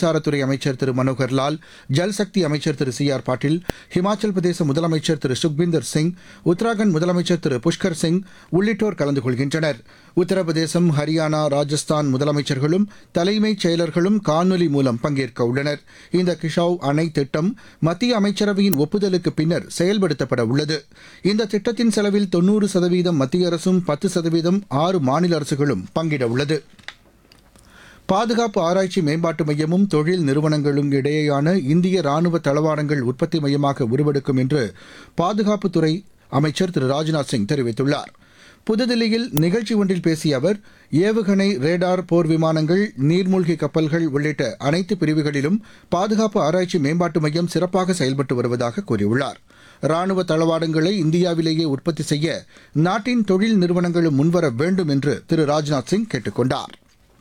மின்சாரத்துறை அமைச்சர் திரு மனோகர் லால் ஜல்சக்தி அமைச்சர் திரு சி ஆர் பாட்டீல் ஹிமாச்சல் பிரதேச முதலமைச்சர் திரு சுக்பீந்தர் சிங் உத்தராகண்ட் முதலமைச்சர் திரு புஷ்கர் சிங் உள்ளிட்டோர் கலந்து கொள்கின்றனர் உத்தரப்பிரதேசம் ஹரியானா ராஜஸ்தான் முதலமைச்சர்களும் தலைமைச் செயலர்களும் காணொலி மூலம் பங்கேற்க உள்ளனர் இந்த கிஷாவ் அணை திட்டம் மத்திய அமைச்சரவையின் ஒப்புதலுக்கு பின்னர் செயல்படுத்தப்பட உள்ளது இந்த திட்டத்தின் செலவில் தொன்னூறு சதவீதம் மத்திய அரசும் பத்து சதவீதம் ஆறு மாநில அரசுகளும் பங்கிட உள்ளது பாதுகாப்பு ஆராய்ச்சி மேம்பாட்டு மையமும் தொழில் நிறுவனங்களும் இடையேயான இந்திய ராணுவ தளவாடங்கள் உற்பத்தி மையமாக உருவெடுக்கும் என்று பாதுகாப்புத்துறை அமைச்சர் திரு ராஜ்நாத் சிங் தெரிவித்துள்ளார் புதுதில்லியில் நிகழ்ச்சி ஒன்றில் பேசிய அவர் ஏவுகணை ரேடார் போர் விமானங்கள் நீர்மூழ்கி கப்பல்கள் உள்ளிட்ட அனைத்து பிரிவுகளிலும் பாதுகாப்பு ஆராய்ச்சி மேம்பாட்டு மையம் சிறப்பாக செயல்பட்டு வருவதாக கூறியுள்ளார் ராணுவ தளவாடங்களை இந்தியாவிலேயே உற்பத்தி செய்ய நாட்டின் தொழில் நிறுவனங்களும் முன்வர வேண்டும் என்று திரு ராஜ்நாத் சிங் கேட்டுக் கொண்டார்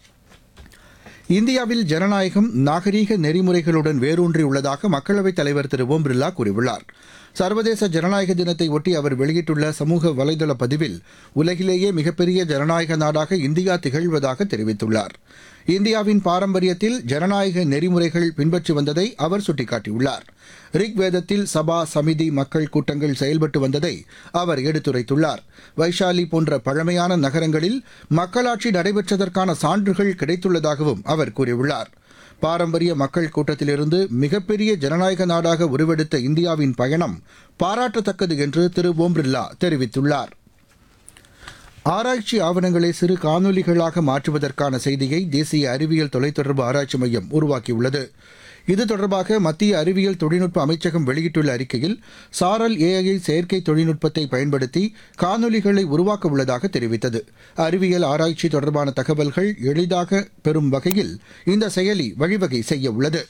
இந்தியாவில் ஜனநாயகம் நாகரீக நெறிமுறைகளுடன் வேரூன்றியுள்ளதாக மக்களவைத் தலைவர் திரு ஓம் பிர்லா கூறியுள்ளார் சர்வதேச ஜனநாயக தினத்தை ஒட்டி அவர் வெளியிட்டுள்ள சமூக வலைதள பதிவில் உலகிலேயே மிகப்பெரிய ஜனநாயக நாடாக இந்தியா திகழ்வதாக தெரிவித்துள்ளார் இந்தியாவின் பாரம்பரியத்தில் ஜனநாயக நெறிமுறைகள் பின்பற்றி வந்ததை அவர் சுட்டிக்காட்டியுள்ளார் ரிக்வேதத்தில் சபா சமிதி மக்கள் கூட்டங்கள் செயல்பட்டு வந்ததை அவர் எடுத்துரைத்துள்ளார் வைஷாலி போன்ற பழமையான நகரங்களில் மக்களாட்சி நடைபெற்றதற்கான சான்றுகள் கிடைத்துள்ளதாகவும் அவர் கூறியுள்ளார் பாரம்பரிய மக்கள் கூட்டத்திலிருந்து மிகப்பெரிய ஜனநாயக நாடாக உருவெடுத்த இந்தியாவின் பயணம் பாராட்டத்தக்கது என்று திரு ஓம் பிர்லா தெரிவித்துள்ளார் ஆராய்ச்சி ஆவணங்களை சிறு காணொலிகளாக மாற்றுவதற்கான செய்தியை தேசிய அறிவியல் தொலைத்தொடர்பு ஆராய்ச்சி மையம் உருவாக்கியுள்ளது இது தொடர்பாக மத்திய அறிவியல் தொழில்நுட்ப அமைச்சகம் வெளியிட்டுள்ள அறிக்கையில் சாரல் ஏஐ செயற்கை தொழில்நுட்பத்தை பயன்படுத்தி காணொலிகளை உருவாக்க உள்ளதாக தெரிவித்தது அறிவியல் ஆராய்ச்சி தொடர்பான தகவல்கள் எளிதாக பெறும் வகையில் இந்த செயலி வழிவகை செய்ய உள்ளது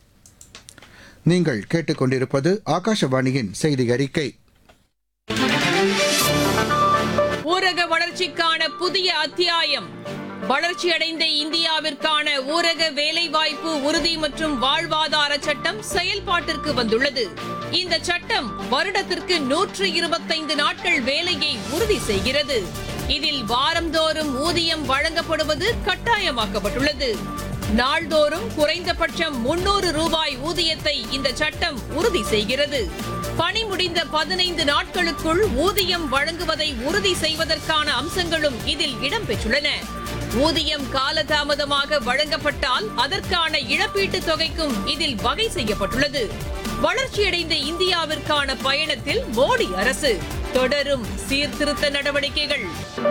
நீங்கள் கேட்டுக்கொண்டிருப்பது ஆகாஷவாணியின் செய்தி அறிக்கை ஊரக வளர்ச்சிக்கான புதிய அத்தியாயம் வளர்ச்சியடைந்த இந்தியாவிற்கான ஊரக வேலைவாய்ப்பு உறுதி மற்றும் வாழ்வாதார சட்டம் செயல்பாட்டிற்கு வந்துள்ளது இந்த சட்டம் வருடத்திற்கு நூற்று இருபத்தைந்து நாட்கள் வேலையை உறுதி செய்கிறது இதில் வாரந்தோறும் ஊதியம் வழங்கப்படுவது கட்டாயமாக்கப்பட்டுள்ளது நாள்தோறும் குறைந்தபட்சம் முன்னூறு ரூபாய் ஊதியத்தை இந்த சட்டம் உறுதி செய்கிறது பணி முடிந்த பதினைந்து நாட்களுக்குள் ஊதியம் வழங்குவதை உறுதி செய்வதற்கான அம்சங்களும் இதில் இடம்பெற்றுள்ளன ஊதியம் காலதாமதமாக வழங்கப்பட்டால் அதற்கான இழப்பீட்டுத் தொகைக்கும் இதில் வகை செய்யப்பட்டுள்ளது வளர்ச்சியடைந்த இந்தியாவிற்கான பயணத்தில் மோடி அரசு தொடரும் சீர்திருத்த நடவடிக்கைகள்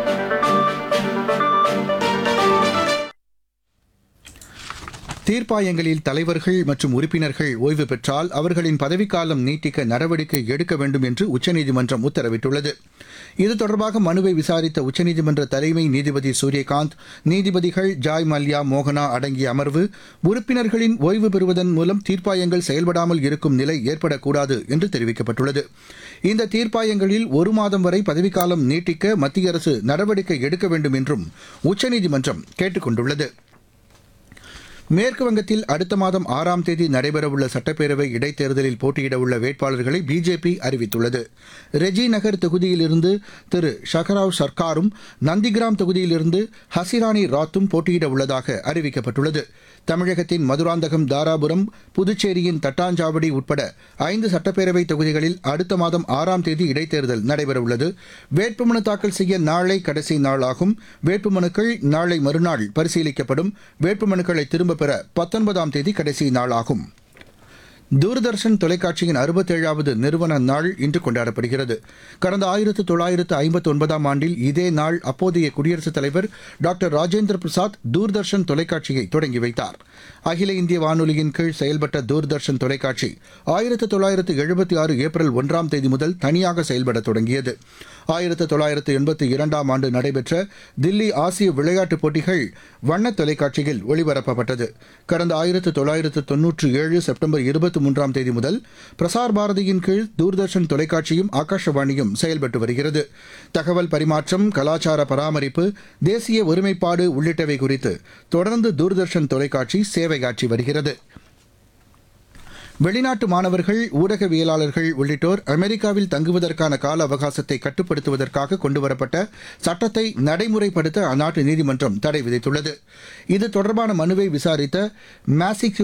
தீர்ப்பாயங்களில் தலைவர்கள் மற்றும் உறுப்பினர்கள் ஓய்வு பெற்றால் அவர்களின் பதவிக்காலம் நீட்டிக்க நடவடிக்கை எடுக்க வேண்டும் என்று உச்சநீதிமன்றம் உத்தரவிட்டுள்ளது இது தொடர்பாக மனுவை விசாரித்த உச்சநீதிமன்ற தலைமை நீதிபதி சூரியகாந்த் நீதிபதிகள் ஜாய் மல்யா மோகனா அடங்கிய அமர்வு உறுப்பினர்களின் ஓய்வு பெறுவதன் மூலம் தீர்ப்பாயங்கள் செயல்படாமல் இருக்கும் நிலை ஏற்படக்கூடாது என்று தெரிவிக்கப்பட்டுள்ளது இந்த தீர்ப்பாயங்களில் ஒரு மாதம் வரை பதவிக்காலம் நீட்டிக்க மத்திய அரசு நடவடிக்கை எடுக்க வேண்டும் என்றும் உச்சநீதிமன்றம் கேட்டுக் கொண்டுள்ளது மேற்கு வங்கத்தில் அடுத்த மாதம் ஆறாம் தேதி நடைபெறவுள்ள சட்டப்பேரவை இடைத்தேர்தலில் போட்டியிடவுள்ள வேட்பாளர்களை பிஜேபி அறிவித்துள்ளது ரெஜி நகர் தொகுதியிலிருந்து திரு ஷகராவ் சர்க்காரும் நந்திகிராம் தொகுதியிலிருந்து ஹசிராணி ராத்தும் போட்டியிட உள்ளதாக அறிவிக்கப்பட்டுள்ளது தமிழகத்தின் மதுராந்தகம் தாராபுரம் புதுச்சேரியின் தட்டாஞ்சாவடி உட்பட ஐந்து சட்டப்பேரவை தொகுதிகளில் அடுத்த மாதம் ஆறாம் தேதி இடைத்தேர்தல் நடைபெறவுள்ளது வேட்புமனு தாக்கல் செய்ய நாளை கடைசி நாளாகும் வேட்புமனுக்கள் நாளை மறுநாள் பரிசீலிக்கப்படும் வேட்புமனுக்களை திரும்பப் பெற பத்தொன்பதாம் தேதி கடைசி நாளாகும் தூர்தர்ஷன் தொலைக்காட்சியின் அறுபத்தேழாவது நிறுவன நாள் இன்று கொண்டாடப்படுகிறது கடந்த ஆயிரத்து தொள்ளாயிரத்து ஐம்பத்தி ஒன்பதாம் ஆண்டில் இதே நாள் அப்போதைய குடியரசுத் தலைவர் டாக்டர் ராஜேந்திர பிரசாத் தூர்தர்ஷன் தொலைக்காட்சியை தொடங்கி வைத்தார் அகில இந்திய வானொலியின் கீழ் செயல்பட்ட தூர்தர்ஷன் தொலைக்காட்சி ஆயிரத்து தொள்ளாயிரத்து எழுபத்தி ஆறு ஏப்ரல் ஒன்றாம் தேதி முதல் தனியாக செயல்பட தொடங்கியது ஆயிரத்து தொள்ளாயிரத்து எண்பத்தி இரண்டாம் ஆண்டு நடைபெற்ற தில்லி ஆசிய விளையாட்டுப் போட்டிகள் வண்ண தொலைக்காட்சியில் ஒளிபரப்பப்பட்டது கடந்த ஆயிரத்து தொள்ளாயிரத்து தொன்னூற்றி ஏழு செப்டம்பர் இருபத்தி மூன்றாம் தேதி முதல் பிரசார் பாரதியின் கீழ் தூர்தர்ஷன் தொலைக்காட்சியும் ஆகாஷவாணியும் செயல்பட்டு வருகிறது தகவல் பரிமாற்றம் கலாச்சார பராமரிப்பு தேசிய ஒருமைப்பாடு உள்ளிட்டவை குறித்து தொடர்ந்து தூர்தர்ஷன் தொலைக்காட்சி சேவையாற்றி வருகிறது வெளிநாட்டு மாணவர்கள் ஊடகவியலாளர்கள் உள்ளிட்டோர் அமெரிக்காவில் தங்குவதற்கான கால அவகாசத்தை கட்டுப்படுத்துவதற்காக கொண்டுவரப்பட்ட சட்டத்தை நடைமுறைப்படுத்த அந்நாட்டு நீதிமன்றம் தடை விதித்துள்ளது இது தொடர்பான மனுவை விசாரித்த மேசிக்யூ